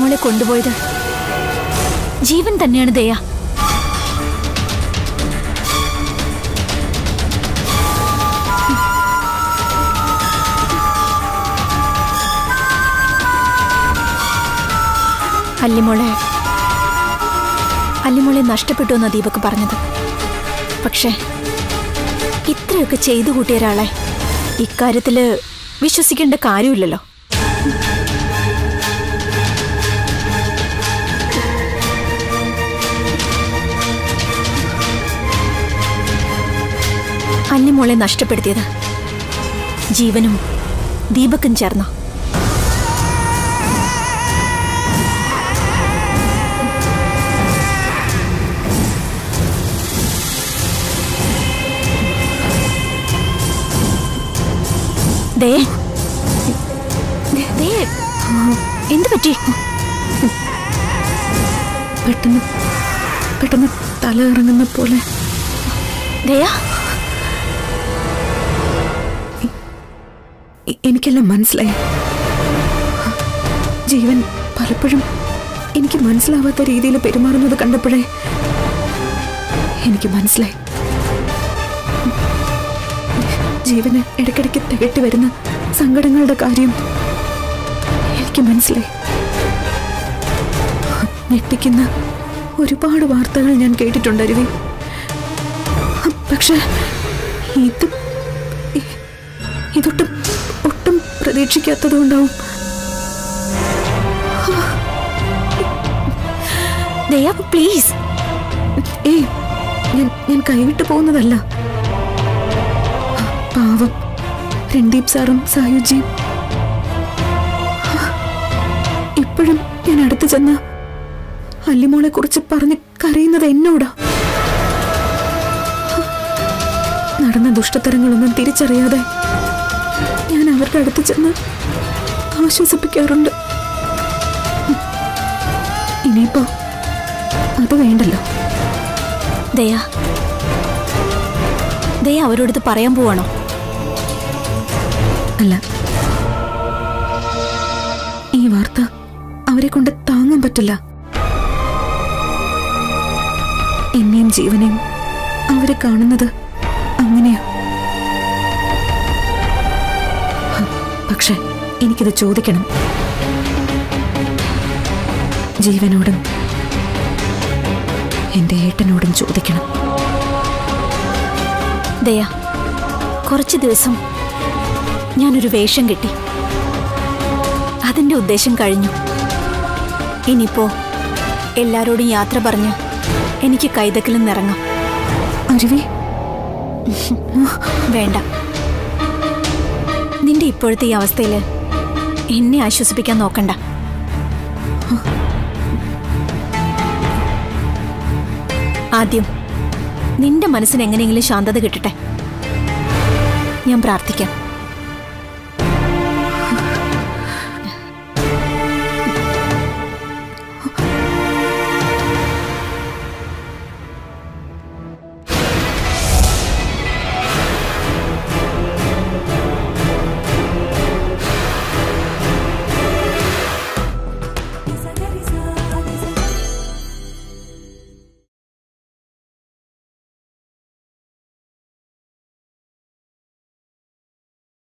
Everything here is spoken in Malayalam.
അല്ലിമോളെ കൊണ്ടുപോയത് ജീവൻ തന്നെയാണ് ദയ അല്ലിമോളെ അല്ലിമോളെ നഷ്ടപ്പെട്ടു എന്നാ ദീപക് പറഞ്ഞത് പക്ഷേ ഇത്രയൊക്കെ ചെയ്തു കൂട്ടിയ ഒരാളെ ഇക്കാര്യത്തില് വിശ്വസിക്കേണ്ട കാര്യമില്ലല്ലോ അല്ലിമോളെ നഷ്ടപ്പെടുത്തിയത് ജീവനും ദീപക്കും ചേർന്നോ ദേ ദേ എന്തു പറ്റി പെട്ടെന്ന് പെട്ടെന്ന് തല ഇറങ്ങുന്ന പോലെ ദയാ എ- എനിക്കെല്ലാം മനസ്സിലായി ജീവൻ പലപ്പോഴും എനിക്ക് മനസ്സിലാവാത്ത രീതിയിൽ പെരുമാറുന്നത് കണ്ടപ്പോഴേ എനിക്ക് മനസ്സിലായി ജീവന് ഇടയ്ക്കിടയ്ക്ക് തികട്ടി വരുന്ന സങ്കടങ്ങളുടെ കാര്യം എനിക്ക് മനസ്സിലായി ഞെട്ടിക്കുന്ന ഒരുപാട് വാർത്തകൾ ഞാൻ കേട്ടിട്ടുണ്ട് അരുവി പക്ഷെ ഇത് ഇ- ഇതൊട്ടും ഒട്ടും പ്രതീക്ഷിക്കാത്തതുകൊണ്ടാവും ദയാ പ്ലീസ് ഏയ് ഞാൻ ഞാൻ കൈവിട്ട് പോകുന്നതല്ല പാവം രൺദീപ് സാറും സായുജിയും ഇപ്പോഴും ഞാൻ അടുത്ത് ചെന്ന അല്ലിമോളെ കുറിച്ച് പറഞ്ഞ് കരയുന്നത് എന്നോടാ നടന്ന ദുഷ്ടത്തരങ്ങളൊന്നും തിരിച്ചറിയാതെ ഞാൻ അവരുടെ അടുത്ത് ചെന്ന് ആശ്വസിപ്പിക്കാറുണ്ട് ഇനിയിപ്പോ അത് വേണ്ടല്ലോ ദയ ദയ അവരോടത് പറയാൻ പോവാണോ അല്ല ഈ വാർത്ത അവരെ കൊണ്ട് താങ്ങാൻ പറ്റില്ല എന്നെയും ജീവനെയും അവരെ കാണുന്നത് അങ്ങനെയാ ഹ, പക്ഷെ എനിക്കിത് ചോദിക്കണം ജീവനോടും എന്റെ ഏട്ടനോടും ചോദിക്കണം ദയ കുറച്ച് ദിവസം ഞാനൊരു വേഷം കിട്ടി അതിന്റെ ഉദ്ദേശം കഴിഞ്ഞു ഇനിയിപ്പോ എല്ലാരോടും യാത്ര പറഞ്ഞ് എനിക്ക് കൈതക്കലിൽ നിന്നിറങ്ങാം അരുവി വേണ്ട നിന്റെ ഇപ്പോഴത്തെ ഈ അവസ്ഥയില് എന്നെ ആശ്വസിപ്പിക്കാൻ നോക്കണ്ട ആദ്യം നിന്റെ മനസ്സിന് എങ്ങനെയെങ്കിലും ശാന്തത കിട്ടട്ടെ ഞാൻ പ്രാർത്ഥിക്കാം